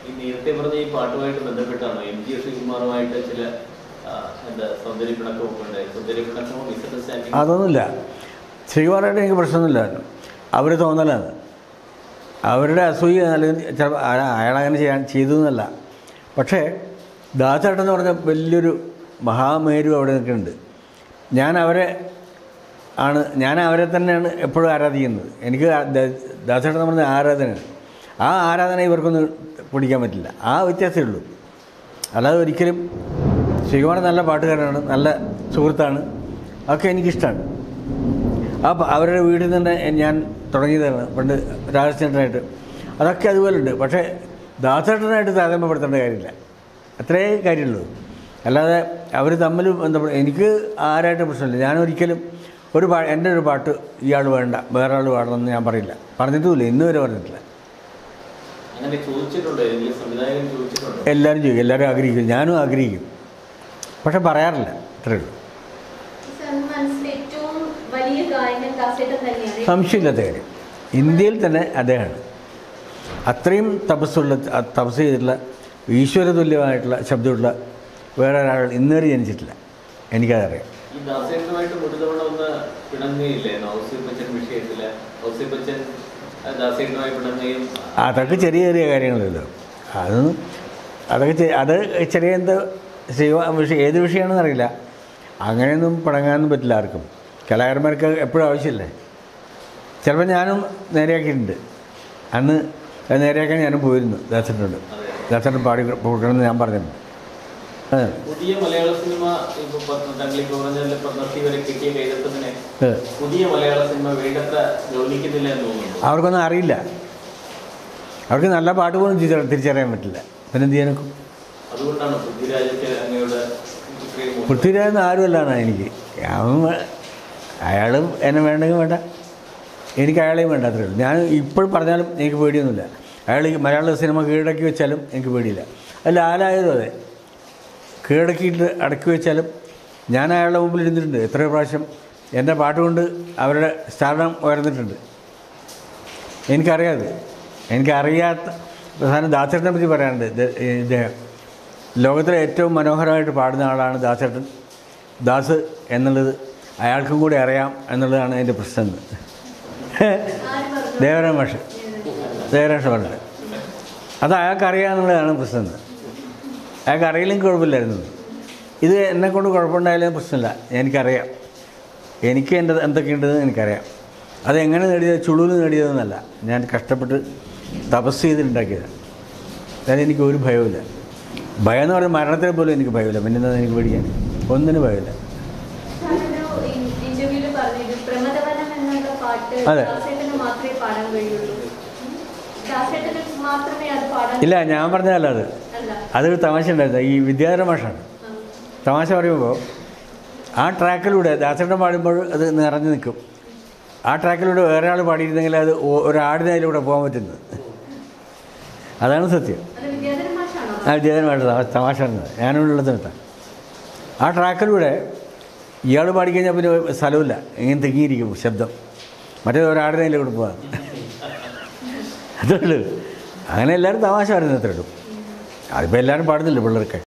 ഈ നേരത്തെ പറഞ്ഞ ഈ പാട്ടുമായിട്ട് ബന്ധപ്പെട്ടാണോ എം ജി ശ്രീകുമാറുമായിട്ട് ചില ആ, എന്താ സൗന്ദര്യ പിണക്കമൊക്കെ ഉണ്ടായി സൗന്ദര്യ പിണക്കമോ മിസ്അണ്ടർസ്റ്റാൻഡിംഗ് അതൊന്നുമില്ല ശ്രീകുമാറായിട്ട് എനിക്ക് പ്രശ്നമൊന്നുമില്ല അവർ തോന്നലാണ് അവരുടെ അസൂയ അല്ലെങ്കിൽ ചിലപ്പോൾ അയാളങ്ങനെ ചെയ്യാൻ ചെയ്തു എന്നല്ല പക്ഷേ ദാസേട്ടൻ എന്ന് പറഞ്ഞ വലിയൊരു മഹാമേരു അവിടെ നിൽക്കുന്നുണ്ട് ഞാൻ അവരെ ആണ് ഞാൻ അവരെ തന്നെയാണ് എപ്പോഴും ആരാധിക്കുന്നത് എനിക്ക് ആ ദ- ദാസേട്ടൻ എന്ന് പറഞ്ഞ ആരാധനയാണ് ആ ആരാധന ഇവർക്കൊന്നും പിടിക്കാൻ പറ്റില്ല ആ വ്യത്യാസമേ ഉള്ളൂ അല്ലാതെ ഒരിക്കലും ശ്രീകുമാരൻ നല്ല പാട്ടുകാരനാണ് നല്ല സുഹൃത്താണ് അതൊക്കെ എനിക്കിഷ്ടമാണ് ആ പ- അവരുടെ വീട്ടിൽ തന്നെ ഞാൻ തുടങ്ങിയതാണ് പണ്ട് രാജചന്ദ്രനായിട്ട് അതൊക്കെ അതുപോലെ ഉണ്ട് പക്ഷേ ദാസേട്ടനായിട്ട് താരതമ്യപ്പെടുത്തേണ്ട കാര്യമില്ല അത്രേ കാര്യമുള്ളൂ അല്ലാതെ അവർ തമ്മിൽ ബന്ധപ്പെട്ട എനിക്ക് ആരായിട്ട് പ്രശ്നമില്ല ഞാൻ ഒരിക്കലും ഒരു പാ എൻ്റെ ഒരു പാട്ട് ഇയാൾ വേണ്ട വേറെ ആൾ പാടണമെന്ന് ഞാൻ പറയില്ല പറഞ്ഞിട്ടുമില്ല ഇന്ന് വരെ പറഞ്ഞിട്ടില്ല അങ്ങനെ ചോദിച്ചിട്ടുണ്ടോ ഏതെങ്കിലും സംവിധായകൻ ചോദിച്ചിട്ടുണ്ടോ എല്ലാവരും ചെയ്യും എല്ലാവരും ആഗ്രഹിക്കും ഞാനും ആഗ്രഹിക്കും പക്ഷെ പറയാറില്ല അത്രേ ഉള്ളൂ സാറിന് മനസ്സിൽ ഏറ്റവും വലിയ ഗായകൻ ദാസേട്ടൻ തന്നെയാണ് സംശയമില്ലാത്ത കാര്യം ഇന്ത്യയിൽ തന്നെ അദ്ദേഹമാണ് അത്രയും തപസ്സുള്ള അ- തപസ് ചെയ്തിട്ടുള്ള ഈശ്വര തുല്യമായിട്ടുള്ള ശബ്ദമുള്ള വേറെ ഒരാൾ ഇന്നുവരെ ജനിച്ചിട്ടില്ല എനിക്കതറിയാം ഈ ദാസേട്ടനുമായിട്ട് ഒരു തവണ ഒന്ന് പിണങ്ങുകയില്ലേ ഔസി ബച്ചൻ വിഷയത്തില് ഔസി ബച്ചൻ ആ, ദാസേട്ടനുമായി പിണങ്ങുകയും അതൊക്കെ ചെറിയ ചെറിയ കാര്യങ്ങളല്ലോ അതൊന്നും അതൊക്കെ ചെ- അത് ചെറിയ എന്താ ശിവ വിഷയം ഏത് വിഷയമാണെന്ന് അറിയില്ല അങ്ങനെയൊന്നും പടങ്ങാനൊന്നും പറ്റില്ല ആർക്കും കലാകാരന്മാർക്ക് എപ്പോഴും ആവശ്യമില്ലേ ചിലപ്പോൾ ഞാനും നേരെയാക്കിയിട്ടുണ്ട് അന്ന് അത് നേരെയാക്കാൻ ഞാനും പോയിരുന്നു ദാസനോട് ദാസൻ പാടി കൊടുക്കണമെന്ന് ഞാൻ പറഞ്ഞിട്ടുണ്ട് അതെ പുതിയ മലയാള സിനിമ ഇപ്പൊ പ- താങ്കളിപ്പോ പറഞ്ഞ പത്മശ്രീ വരെ കിട്ടിയ കൈതത്തതിനെ ഏ. പുതിയ മലയാള സിനിമ വേണ്ടത്ര ഗൗനിക്കുന്നില്ല എന്ന് തോന്നുന്നു അവർക്കൊന്നും അറിയില്ല അവർക്ക് നല്ല പാട്ട് പോലും തിരിച്ചറി- തിരിച്ചറിയാൻ പറ്റില്ല പിന്നെ എന്ത് ചെയ്യാനൊക്കെ അതുകൊണ്ടാണ് പൃഥ്വിരാജൊക്കെ അങ്ങയുടെ ഇത്രയും മുമ്പ് പൃഥ്വിരാജ് ആരുമല്ലാണ് എനിക്ക് അവൻ അയാളും എന്നെ വേണ്ടെങ്കിൽ വേണ്ട എനിക്ക് അയാളെയും വേണ്ട അത്രേ ഉള്ളൂ ഞാൻ ഇപ്പോഴും പറഞ്ഞാലും എനിക്ക് പേടിയൊന്നുമില്ല അയാൾ ഈ മലയാള സിനിമ കീഴടക്കി വെച്ചാലും എനിക്ക് പേടിയില്ല അല്ല ആലായതും അതെ കീഴടക്കിയിട്ട് അടക്കി വെച്ചാലും ഞാൻ അയാളുടെ മുമ്പിൽ ഇരുന്നിട്ടുണ്ട് എത്രയോ പ്രാവശ്യം എൻ്റെ പാട്ട് കൊണ്ട് അവരുടെ സ്റ്റാർഡം ഉയർന്നിട്ടുണ്ട് എനിക്കറിയാതെ എനിക്കറിയാത്ത പ്രധാനം ദാസേട്ടനെ പറ്റി പറയാനുണ്ട് ഇത് ഇദ്ദേഹം ലോകത്തിലെ ഏറ്റവും മനോഹരമായിട്ട് പാടുന്ന ആളാണ് ദാസേട്ടൻ ദാസ് എന്നുള്ളത് അയാൾക്കും കൂടി അറിയാം എന്നുള്ളതാണ് എൻ്റെ പ്രശ്നം ആര് പറഞ്ഞു ദേവരാം മാഷ് ദേവരാം മാഷ് പറഞ്ഞത് അത് അയാൾക്ക് അറിയാമെന്നുള്ളതാണ് പ്രശ്നം അയാൾക്ക് അറിയില്ലെങ്കിൽ കുഴപ്പമില്ലായിരുന്നു ഇത് എന്നെ കൊണ്ട് കുഴപ്പമുണ്ടായാലും പ്രശ്നമില്ല എനിക്കറിയാം എനിക്ക് എൻ്റെ എന്തൊക്കെയുണ്ടെന്ന് എനിക്കറിയാം അതെങ്ങനെ നേടിയത് ചുളുവിൽ നേടിയതെന്നല്ല ഞാൻ കഷ്ടപ്പെട്ട് തപസ് ചെയ്തിട്ടുണ്ടാക്കിയതാണ് അതായത് എനിക്ക് ഒരു ഭയവുമില്ല ഭയം എന്ന് പറയുന്നത് മരണത്തെ പോലും എനിക്ക് ഭയമില്ല പിന്നെ എന്താ എനിക്ക് പേടിക്കാൻ ഒന്നിനും ഭയമില്ല സാറൊരു ഇന്റർവ്യൂല് പറഞ്ഞത് പ്രമദവനം എന്നുള്ള പാട്ട് അതെ. ദാസേട്ടന് മാത്രമേ പാടാൻ കഴിയുള്ളൂ ദാസേട്ടന് മാത്രമേ അത് പാടാൻ ഇല്ല ഞാൻ പറഞ്ഞതല്ല അത് അല്ല അതൊരു തമാശ ഉണ്ടായിരുന്നു ഈ വിദ്യാധര മാഷാണ് ആ. തമാശ പറയുമ്പോൾ ആ ട്രാക്കിലൂടെ ദാസേട്ടൻ പാടുമ്പോൾ അത് നിറഞ്ഞു നിൽക്കും ആ ട്രാക്കിലൂടെ വേറെ ആൾ പാടിയിരുന്നെങ്കിൽ അത് ഒ- ഒരാടിനെ അതിലൂടെ പോകാൻ പറ്റുന്നത് അതാണ് സത്യം അത് വിദ്യാധര മാഷാണോ ആ വിദ്യാധര മാഷ തമാ- തമാശ പറഞ്ഞത് ഞാനുള്ളത് നിർത്താം ആ ട്രാക്കിലൂടെ ഇയാൾ പാടിക്കഴിഞ്ഞാൽ പിന്നെ സ്ഥലമില്ല ഇങ്ങനെ തിങ്ങിയിരിക്കും ശബ്ദം മറ്റേ ഒരാടിനെ അതിലൂടെ പോകാൻ അതേ ഉള്ളൂ അങ്ങനെ എല്ലാവരും തമാശ പറയുന്നത് അത്രേ ഉള്ളൂ അതിപ്പോൾ എല്ലാവരും പാടുന്നില്ല പിള്ളേർക്ക്